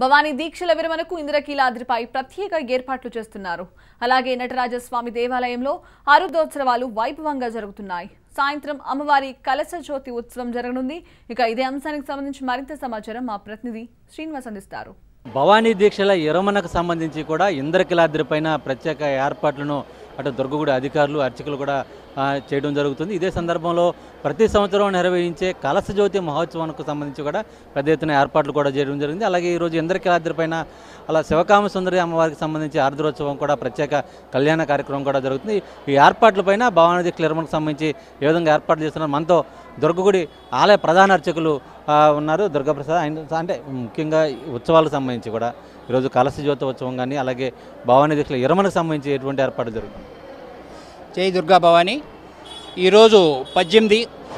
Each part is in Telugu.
భవానీ దీక్షల విరమణకు ఇంద్రకీలాద్రిపై ప్రత్యేక ఏర్పాట్లు చేస్తున్నారు అలాగే నటరాజస్వామి దేవాలయంలో ఆరుద్రోత్సవాలు వైభవంగా జరుగుతున్నాయి సాయంత్రం అమ్మవారి కలశ జ్యోతి ఉత్సవం జరగనుంది ఇక ఇదే అంశానికి సంబంధించి మరింత సమాచారం మా ప్రతినిధి శ్రీనివాస్ అందిస్తారు భవానీ దీక్షల విరమణకు సంబంధించి కూడా ఇంద్రకిలాద్రి పైన ప్రత్యేక ఏర్పాట్లను అటు దుర్గగుడి అధికారులు అర్చకులు కూడా ఆ, చేయడం జరుగుతుంది ఇదే సందర్భంలో ప్రతి సంవత్సరం నిర్వహించే కలశ జ్యోతి మహోత్సవానికి సంబంధించి కూడా పెద్ద ఎత్తున ఏర్పాట్లు కూడా చేయడం జరిగింది అలాగే ఈరోజు ఇంద్రకిలాద్రి పైన అలా శివకామ సుందరి అమ్మవారికి సంబంధించి ఆర్ద్రోత్సవం కూడా ప్రత్యేక కళ్యాణ కార్యక్రమం కూడా జరుగుతుంది ఈ ఏర్పాట్లపైన భవానీ దీక్షల విరమణకు సంబంధించి ఏ విధంగా ఏర్పాటు చేస్తున్నారు మనతో దుర్గగుడి ఆలయ ప్రధాన అర్చకులు ఆ, ఉన్నారు దుర్గాప్రసాద్ ఆయన అంటే ముఖ్యంగా ఈ ఉత్సవాలకు సంబంధించి కూడా ఈరోజు కలశ జ్యోతి ఉత్సవం కానీ అలాగే భవానీ దీక్షల విరమణకు సంబంధించి ఎటువంటి ఏర్పాటు జరుగుతుంది జై దుర్గా భవాని ఈరోజు పద్దెనిమిది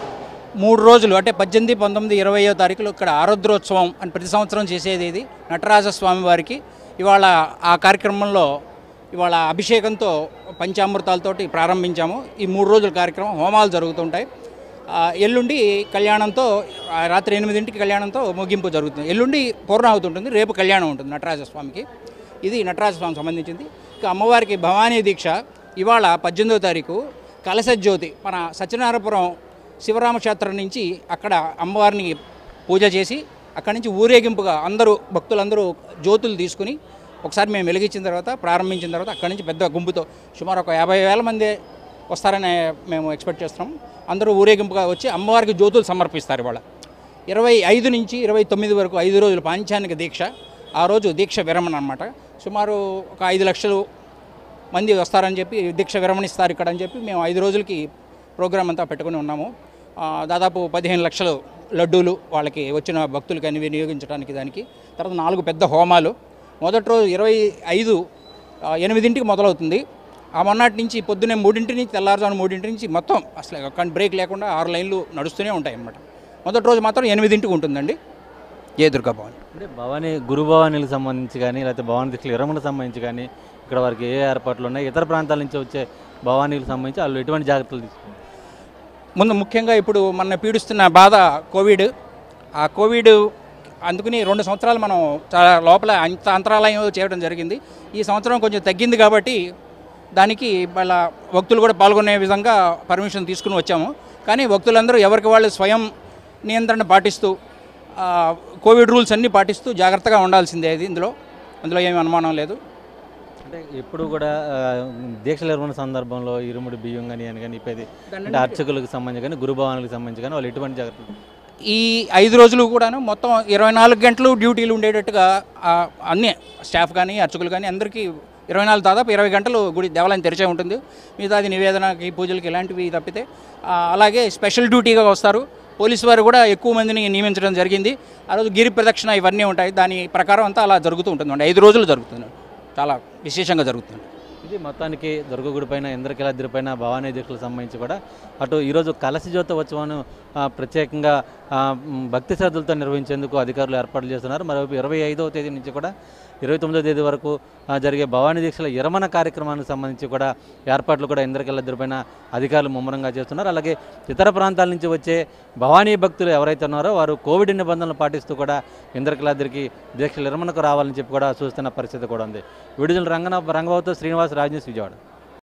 మూడు రోజులు అంటే పద్దెనిమిది పంతొమ్మిది ఇరవయో తారీఖులు ఇక్కడ ఆరుద్రోత్సవం అని ప్రతి సంవత్సరం చేసేది ఇది నటరాజ స్వామి వారికి ఇవాళ ఆ కార్యక్రమంలో ఇవాళ అభిషేకంతో పంచామృతాలతోటి ప్రారంభించాము ఈ మూడు రోజుల కార్యక్రమం హోమాలు జరుగుతుంటాయి ఆ, ఎల్లుండి కళ్యాణంతో ఆ, రాత్రి ఎనిమిదింటికి కళ్యాణంతో ముగింపు జరుగుతుంది ఎల్లుండి పూర్ణాహుతి ఉంటుంది రేపు కళ్యాణం ఉంటుంది నటరాజస్వామికి ఇది నటరాజస్వామికి సంబంధించింది ఇక అమ్మవారికి భవానీ దీక్ష ఇవాళ పద్దెనిమిదో తారీఖు కలశ జ్యోతి మన సత్యనారాయణపురం శివరామక్షేత్రం నుంచి అక్కడ అమ్మవారిని పూజ చేసి అక్కడి నుంచి ఊరేగింపుగా అందరూ భక్తులందరూ జ్యోతులు తీసుకుని ఒకసారి మేము వెలిగించిన తర్వాత ప్రారంభించిన తర్వాత అక్కడి నుంచి పెద్ద గుంపుతో సుమారు ఒక యాభై వేల మంది వస్తారని మేము ఎక్స్పెక్ట్ చేస్తున్నాం అందరూ ఊరేగింపుగా వచ్చి అమ్మవారికి జ్యోతులు సమర్పిస్తారు ఇవాళ ఇరవై ఐదు నుంచి ఇరవై తొమ్మిది వరకు ఐదు రోజులు పాంచానిక దీక్ష ఆ రోజు దీక్ష విరమణ అనమాట సుమారు ఒక ఐదు లక్షలు మంది వస్తారని చెప్పి దీక్ష విరమణిస్తారు ఇక్కడ అని చెప్పి మేము ఐదు రోజులకి ప్రోగ్రామ్ అంతా పెట్టుకుని ఉన్నాము ఆ, దాదాపు పదిహేను లక్షలు లడ్డూలు వాళ్ళకి వచ్చిన భక్తులకి అన్ని వినియోగించడానికి దానికి తర్వాత నాలుగు పెద్ద హోమాలు మొదటి రోజు ఇరవై ఐదు ఆ, ఎనిమిదింటికి మొదలవుతుంది ఆ మొన్నటి నుంచి పొద్దున్నే మూడింటి నుంచి తెల్లారుజాము మూడింటి నుంచి మొత్తం అసలు ఒక్క బ్రేక్ లేకుండా ఆరు లైన్లు నడుస్తూనే ఉంటాయి అన్నమాట మొదటి రోజు మాత్రం ఎనిమిదింటికి ఉంటుందండి జయ దుర్గా భవన్ అంటే భవానీ గురు భవానీలకు సంబంధించి కానీ లేకపోతే భవానీ దీక్షల విరమణకు సంబంధించి కానీ ఇక్కడ వారికి ఏ ఏర్పాట్లు ఉన్నాయి ఇతర ప్రాంతాల నుంచి వచ్చే భవానీలకు సంబంధించి వాళ్ళు ఎటువంటి జాగ్రత్తలు తీసుకుంటారు ముందు ముఖ్యంగా ఇప్పుడు మన పీడిస్తున్న బాధ కోవిడ్ ఆ కోవిడ్ అందుకని రెండు సంవత్సరాలు మనం చాలా లోపల అంత అంతరాలయం చేయడం జరిగింది ఈ సంవత్సరం కొంచెం తగ్గింది కాబట్టి దానికి వాళ్ళ భక్తులు కూడా పాల్గొనే విధంగా పర్మిషన్ తీసుకుని వచ్చాము కానీ భక్తులందరూ ఎవరికి వాళ్ళు స్వయం నియంత్రణ పాటిస్తూ ఆ, కోవిడ్ రూల్స్ అన్నీ పాటిస్తూ జాగ్రత్తగా ఉండాల్సిందే ఇది ఇందులో అందులో ఏమీ అనుమానం లేదు అంటే ఎప్పుడు కూడా ఆ, దీక్షల నిర్వహణ సందర్భంలో ఇరుముడి బియ్యం కానీ అని కానీ ఇప్పేది అంటే అర్చకులకు సంబంధించి కానీ గురు భవానికి సంబంధించి కానీ వాళ్ళు ఎటువంటి జాగ్రత్తలు ఈ ఐదు రోజులు కూడాను మొత్తం ఇరవై నాలుగు గంటలు డ్యూటీలు ఉండేటట్టుగా ఆ, అన్ని స్టాఫ్ కానీ అర్చకులు కానీ అందరికీ ఇరవై నాలుగు దాదాపు ఇరవై గంటలు గుడి దేవాలయం తెరిచే ఉంటుంది మిగతా అది నివేదనకి పూజలకి ఇలాంటివి తప్పితే ఆ, అలాగే స్పెషల్ డ్యూటీగా వస్తారు పోలీసు వారు కూడా ఎక్కువ మందిని నియమించడం జరిగింది ఆ రోజు గిరి ప్రదక్షిణ ఇవన్నీ ఉంటాయి దాని ప్రకారం అంతా అలా జరుగుతూ ఉంటుందండి ఐదు రోజులు జరుగుతుంది చాలా విశేషంగా జరుగుతుంది ఇది మొత్తానికి దుర్గగుడి పైన ఇంద్రకిలాద్రి పైన భవానీ దీక్షలకు సంబంధించి కూడా అటు ఈరోజు కలశ జ్యోతి ఉత్సవాన్ని ఆ, ప్రత్యేకంగా ఆ, మ్, భక్తి శ్రద్ధలతో నిర్వహించేందుకు అధికారులు ఏర్పాట్లు చేస్తున్నారు మరోవైపు ఇరవై ఐదవ తేదీ నుంచి కూడా ఇరవై తొమ్మిదవ తేదీ వరకు ఆ, జరిగే భవానీ దీక్షల విరమణ కార్యక్రమానికి సంబంధించి కూడా ఏర్పాట్లు కూడా ఇంద్రకిలాద్రి పైన అధికారులు ముమ్మరంగా చేస్తున్నారు అలాగే ఇతర ప్రాంతాల నుంచి వచ్చే భవానీ భక్తులు ఎవరైతే ఉన్నారో వారు కోవిడ్ నిబంధనలు పాటిస్తూ కూడా ఇంద్రకిలాద్రికి దీక్షల విరమణకు రావాలని చెప్పి కూడా చూస్తున్న పరిస్థితి కూడా ఉంది విడుదల రంగన రంగబాబుతో శ్రీనివాస్ రాజనీస్ విజయవాడ